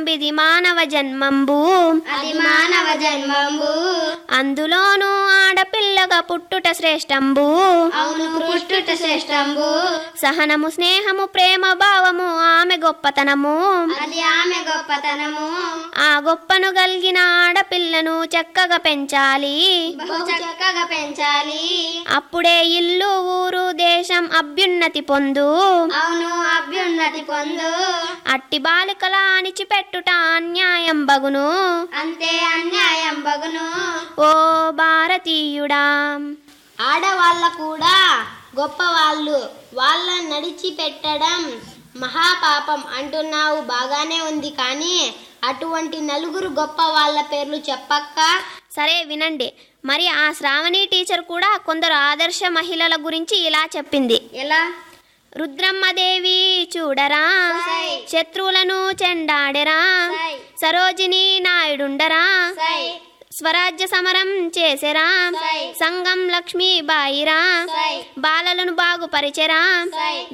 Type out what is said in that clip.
శ్రేష్టంబిది మానవ జన్మంబు అది మానవ జన్మంబు అందులోనూ ఆడపిల్లగా పుట్టుట శ్రేష్టంబు అవును పుట్టుట శ్రేష్టంబు సహనము స్నేహము ప్రేమ భావము ఆమె గొప్పతనము అది ఆమె గొప్పతనము ఆ గొప్పను కలిగిన ఆడపిల్లను చక్కగా పెంచాలి బహు చక్కగా పెంచాలి అప్పుడే ఇల్లు ఊరు దేశం అభ్యున్నతి పొందు అవును అభ్యున్నతి పొందు అట్టి బాలికల అణిచిపెట్టుట అన్యాయం బగును అంతే అన్యాయం బగును ఓ భారతీయుడా ఆడవాళ్ళ కూడా గొప్పవాళ్ళు వాళ్ళ నడిచి పెట్టడం మహాపాపం అంటున్నావు బాగానే ఉంది కానీ అటువంటి నలుగురు గొప్ప వాళ్ళ పేర్లు చెప్పక్క సరే వినండి మరి ఆ శ్రావణి టీచర్ కూడా కొందరు ఆదర్శ మహిళల గురించి ఇలా చెప్పింది ఎలా రుద్రమ్మదేవి చూడరా సై. శత్రువులను చెండాడెరా సై. సరోజిని నాయుడుండరా సై స్వరాజ్య సమరం చేసెరా సై. సంగం లక్ష్మీబాయిరా సై బాలలను బాగుపరిచెరా సై